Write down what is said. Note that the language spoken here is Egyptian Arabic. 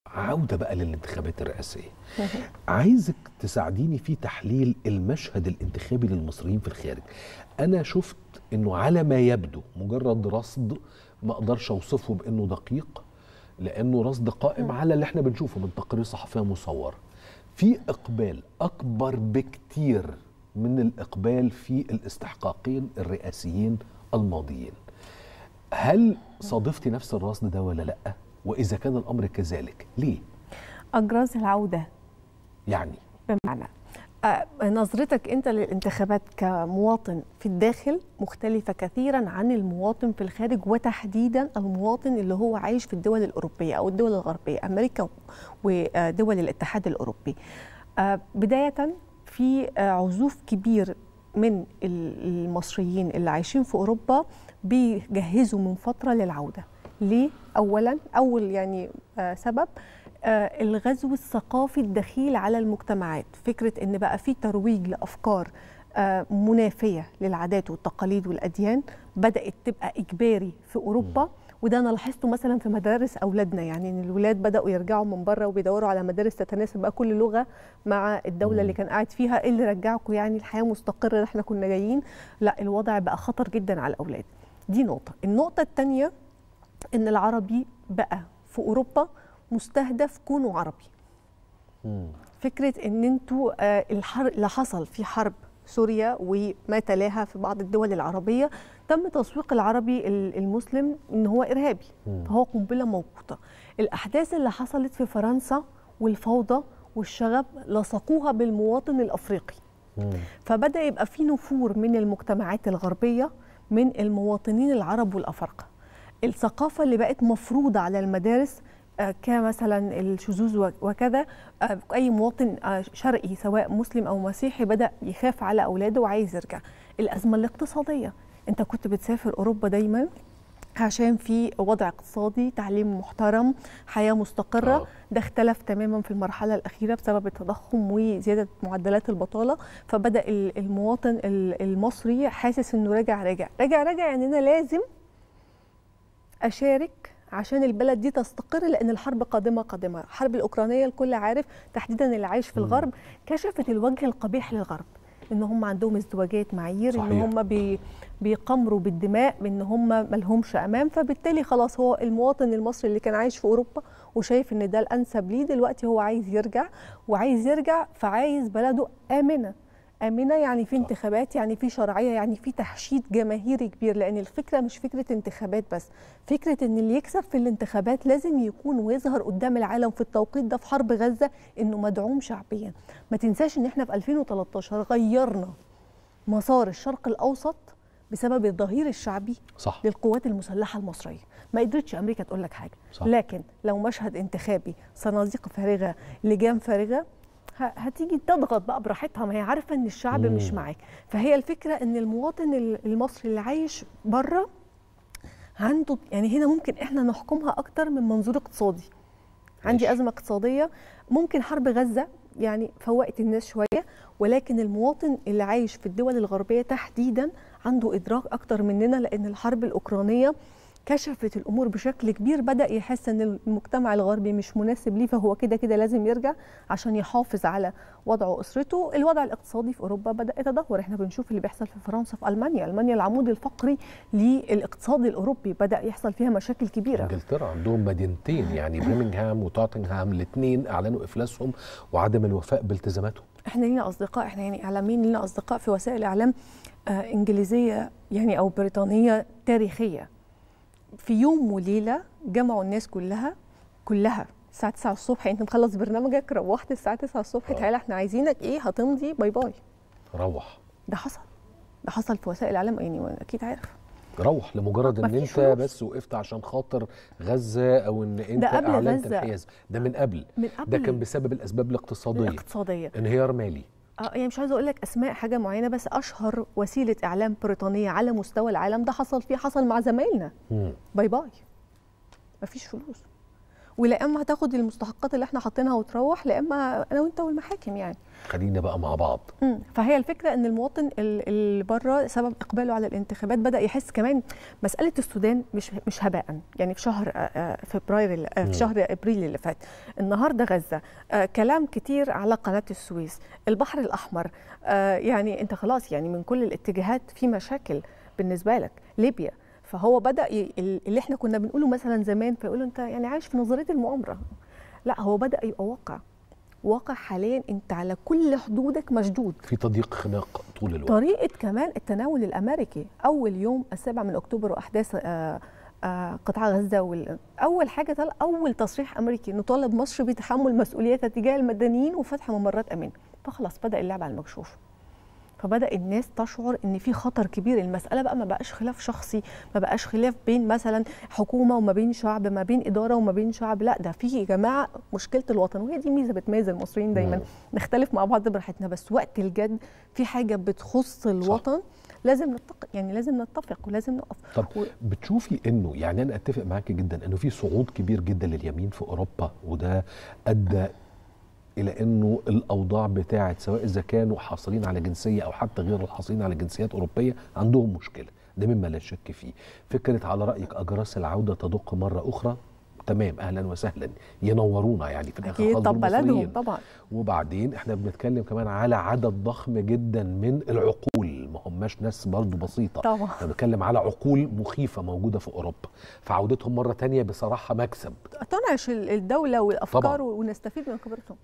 عوده بقى للانتخابات الرئاسيه عايزك تساعديني في تحليل المشهد الانتخابي للمصريين في الخارج انا شفت انه على ما يبدو مجرد رصد ما اقدرش اوصفه بانه دقيق لانه رصد قائم على اللي احنا بنشوفه من تقارير صحفيه مصوره في اقبال اكبر بكتير من الاقبال في الاستحقاقين الرئاسيين الماضيين هل صادفتي نفس الرصد ده ولا لا واذا كان الامر كذلك ليه اجراز العوده يعني بمعنى آه، نظرتك انت للانتخابات كمواطن في الداخل مختلفه كثيرا عن المواطن في الخارج وتحديدا المواطن اللي هو عايش في الدول الاوروبيه او الدول الغربيه امريكا ودول الاتحاد الاوروبي آه، بدايه في آه، عزوف كبير من المصريين اللي عايشين في اوروبا بيجهزوا من فتره للعوده ليه اولا اول يعني آه سبب آه الغزو الثقافي الدخيل على المجتمعات فكره ان بقى في ترويج لافكار آه منافيه للعادات والتقاليد والاديان بدات تبقى اجباري في اوروبا وده انا لاحظته مثلا في مدارس اولادنا يعني ان الولاد بداوا يرجعوا من بره وبيدوروا على مدارس تتناسب بقى كل لغه مع الدوله اللي كان قاعد فيها ايه اللي رجعكم يعني الحياه مستقره احنا كنا جايين لا الوضع بقى خطر جدا على الاولاد دي نقطه النقطه الثانيه ان العربي بقى في اوروبا مستهدف كونوا عربي مم. فكره ان انتوا آه الحر اللي حصل في حرب سوريا وما تلاها في بعض الدول العربيه تم تسويق العربي المسلم ان هو ارهابي مم. فهو قنبله موقوته الاحداث اللي حصلت في فرنسا والفوضى والشغب لصقوها بالمواطن الافريقي مم. فبدا يبقى في نفور من المجتمعات الغربيه من المواطنين العرب والافارقه الثقافه اللي بقت مفروضه على المدارس كمثلا الشذوذ وكذا اي مواطن شرقي سواء مسلم او مسيحي بدا يخاف على اولاده وعايز يرجع الازمه الاقتصاديه انت كنت بتسافر اوروبا دايما عشان في وضع اقتصادي تعليم محترم حياه مستقره أوه. ده اختلف تماما في المرحله الاخيره بسبب التضخم وزياده معدلات البطاله فبدا المواطن المصري حاسس انه راجع راجع راجع راجع يعني انا لازم اشارك عشان البلد دي تستقر لان الحرب قادمه قادمه الحرب الاوكرانيه الكل عارف تحديدا اللي عايش في الغرب كشفت الوجه القبيح للغرب ان هم عندهم ازدواجات معايير صحيح. ان هم بي بيقمروا بالدماء بان هم ملهمش امان فبالتالي خلاص هو المواطن المصري اللي كان عايش في اوروبا وشايف ان ده الانسب ليه دلوقتي هو عايز يرجع وعايز يرجع فعايز بلده امنه امنه يعني في انتخابات يعني في شرعيه يعني في تحشيد جماهيري كبير لان الفكره مش فكره انتخابات بس فكره ان اللي يكسب في الانتخابات لازم يكون ويظهر قدام العالم في التوقيت ده في حرب غزه انه مدعوم شعبيا ما تنساش ان احنا في 2013 غيرنا مسار الشرق الاوسط بسبب الظهير الشعبي صح. للقوات المسلحه المصريه ما قدرتش امريكا تقول لك حاجه صح. لكن لو مشهد انتخابي صناديق فارغه لجان فارغه هتيجي تضغط بقى براحتها ما هي عارفه ان الشعب مم. مش معاك فهي الفكره ان المواطن المصري اللي عايش بره عنده يعني هنا ممكن احنا نحكمها اكتر من منظور اقتصادي عندي ازمه اقتصاديه ممكن حرب غزه يعني فوقت الناس شويه ولكن المواطن اللي عايش في الدول الغربيه تحديدا عنده ادراك اكتر مننا لان الحرب الاوكرانيه كشفت الامور بشكل كبير بدا يحس ان المجتمع الغربي مش مناسب ليه فهو كده كده لازم يرجع عشان يحافظ على وضعه واسرته الوضع الاقتصادي في اوروبا بدا يتدهور احنا بنشوف اللي بيحصل في فرنسا في المانيا المانيا العمود الفقري للاقتصاد الاوروبي بدا يحصل فيها مشاكل كبيره انجلترا عندهم مدينتين يعني برمنغهام وتوتنهام الاثنين اعلنوا افلاسهم وعدم الوفاء بالتزاماتهم احنا لينا اصدقاء احنا يعني اعلاميين لينا اصدقاء في وسائل اعلام آه انجليزيه يعني او بريطانيه تاريخيه في يوم وليله جمعوا الناس كلها كلها الساعه 9 الصبح انت مخلص برنامجك روحت الساعه 9 الصبح تعالى احنا عايزينك ايه هتمضي باي باي روح ده حصل ده حصل في وسائل الاعلام يعني اكيد عارف روح لمجرد ان انت فلوس. بس وقفت عشان خاطر غزه او ان انت اعلنت الحياز ده من قبل من قبل ده كان بسبب الاسباب الاقتصاديه الاقتصاديه انهيار مالي اه يعني مش عايزه اقول لك اسماء حاجه معينه بس اشهر وسيله اعلام بريطانيه على مستوى العالم ده حصل فيه حصل مع زمايلنا باي باي مفيش فلوس ولا اما هتاخد المستحقات اللي احنا حاطينها وتروح لا اما انا وانت والمحاكم يعني خلينا بقى مع بعض مم. فهي الفكره ان المواطن ال- اللي بره سبب اقباله على الانتخابات بدا يحس كمان مساله السودان مش مش هباء يعني في شهر آه، آه، فبراير اللي- آه، مم. في شهر ابريل اللي فات النهارده غزه آه، كلام كتير على قناه السويس البحر الاحمر آه، يعني انت خلاص يعني من كل الاتجاهات في مشاكل بالنسبه لك ليبيا فهو بدا ي... اللي احنا كنا بنقوله مثلا زمان فيقولوا انت يعني عايش في نظريه المؤامره لا هو بدا يبقى واقع واقع حاليا انت على كل حدودك مشدود في تضييق خناق طول الوقت طريقه كمان التناول الامريكي اول يوم السابع من اكتوبر واحداث آه، آه، قطاع غزه وال... اول حاجه طلع اول تصريح امريكي نطالب مصر بتحمل مسؤوليتها تجاه المدنيين وفتح ممرات امان فخلاص بدا اللعب على المكشوف فبدا الناس تشعر ان في خطر كبير المساله بقى ما بقاش خلاف شخصي ما بقاش خلاف بين مثلا حكومه وما بين شعب ما بين اداره وما بين شعب لا ده في يا جماعه مشكله الوطن وهي دي ميزه بتميز المصريين دايما مم. نختلف مع بعض براحتنا بس وقت الجد في حاجه بتخص الوطن لازم نتفق يعني لازم نتفق ولازم نقف طب و- بتشوفي انه يعني انا اتفق معاك جدا انه في صعود كبير جدا لليمين في اوروبا وده ادى الى انه الاوضاع بتاعت سواء اذا كانوا حاصلين على جنسيه او حتى غير الحاصلين على جنسيات اوروبيه عندهم مشكله ده مما لا شك فيه فكره على رايك اجراس العوده تدق مره اخرى تمام اهلا وسهلا ينورونا يعني في الاخر اكيد خالص طب دول بلدهم مصريين. طبعا وبعدين احنا بنتكلم كمان على عدد ضخم جدا من العقول ما هماش ناس برضو بسيطه طبعا احنا بنتكلم على عقول مخيفه موجوده في اوروبا فعودتهم مره تانية بصراحه مكسب تنعش ال- الدوله والافكار طبعاً. ونستفيد من خبرتهم